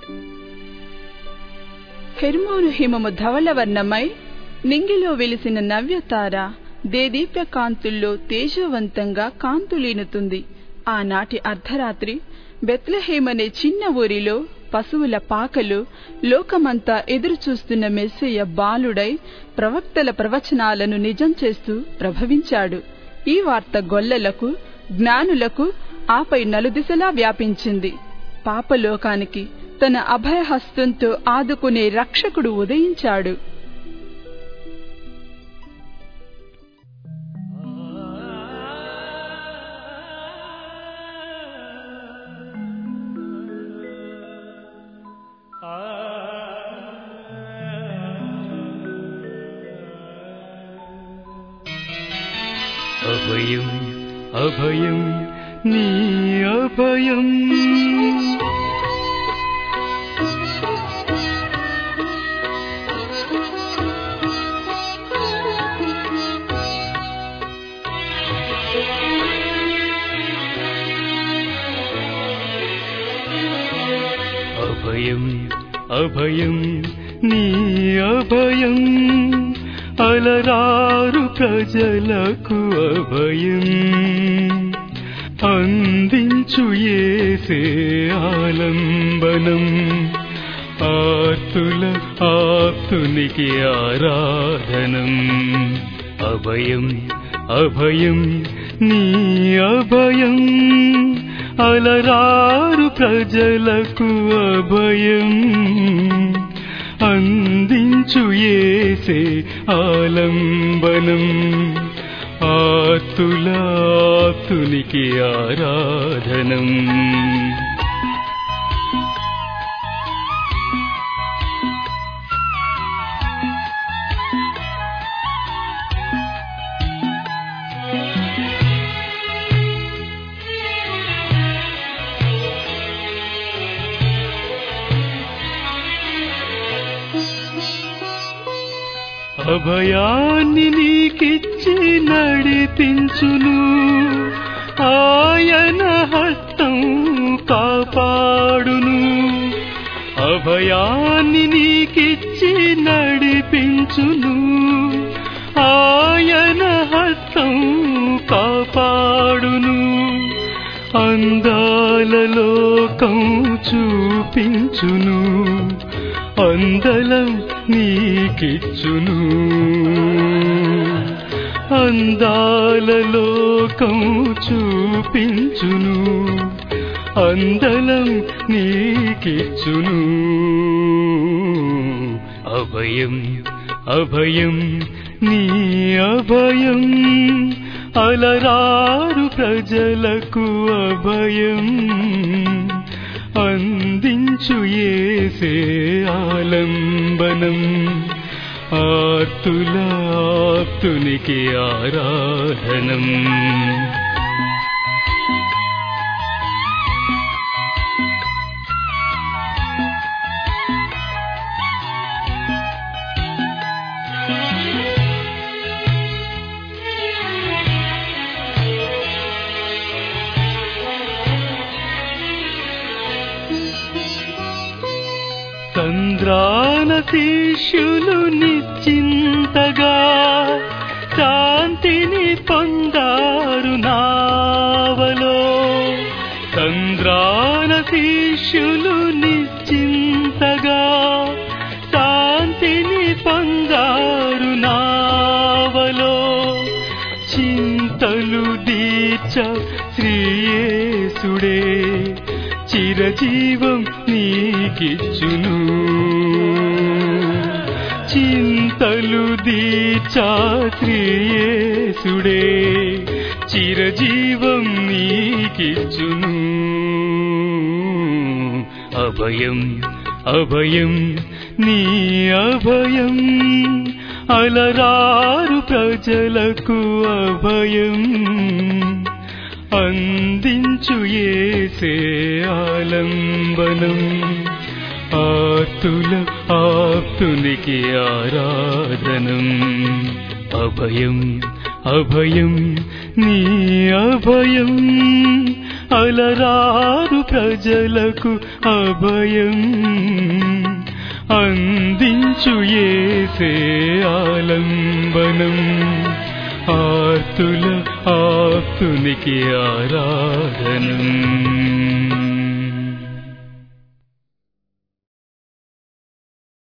హెర్మోను హిమము ధవళవర్ణమై నింగిలో వెలిసిన నవ్యతార దేదీప్య కాంతుల్లో తేజవంతంగా కాంతులీనుతుంది ఆనాటి అర్ధరాత్రి బెత్లహేమనే చిన్న ఊరిలో పశువుల పాకలు లోకమంతా ఎదురుచూస్తున్న మెస్సయ్య బాలుడై ప్రవక్తల ప్రవచనాలను నిజం చేస్తూ ప్రభవించాడు ఈ వార్త గొల్లలకు జ్ఞానులకు ఆపై నలుదిశలా వ్యాపించింది పాపలోకానికి తన అభయహస్తంతో ఆదుకునే రక్షకుడు ఉదయించాడు అభయం అభయం నీ అభయం అభయం అభయం నీ అభయం అలరారు ప్రజలకు అభయం అందించు ఏసే ఆలంబనం ఆర్తుల ఆప్తునికి ఆరాధనం అభయం అభయం నీ అభయం అలరారు ప్రజలకు అభయం అందించు ఏసే ఆలంబనం ఆతులాతునికి ఆరాధనం అభయాన్ని నీకిచ్చి నడిపించును ఆయన హస్తం కాపాడును అభయాన్ని నీకిచ్చి నడిపించును ఆయన హస్తం కాపాడును అందాల లోకం చూపించును అందలం నీకిచ్చును అందాల లోకం చూపించును అందలం నీకిచ్చును అభయం అభయం నీ అభయం అలరారు ప్రజలకు అభయం అందించు ఏసే ఆలంబనం ఆర్తులాప్తునికి ఆరాధనం చంద్రాన శిష్యులు నిశ్చింతగా శాంతిని పొందారు నావలో చంద్రాన శిష్యులు నిశ్చింతగా శాంతిని పొందారు నావలో చింతలు దీచ శ్రీయేసుడే చిరజీవం నీకిచ్చును చింతలు దీచాత్రియేసుడే చిరజీవం నీకిచ్చును అభయం అభయం నీ అభయం అలరారు ప్రజలకు అభయం అందించు ఏసే ఆలంబనం ఆర్తుల ఆప్తునికి ఆరాధనం అభయం అభయం నీ అభయం అలరారు ప్రజలకు అభయం అందించు ఏసే ఆలంబనం ఆర్తుల ఆప్తునికి ఆరాధనం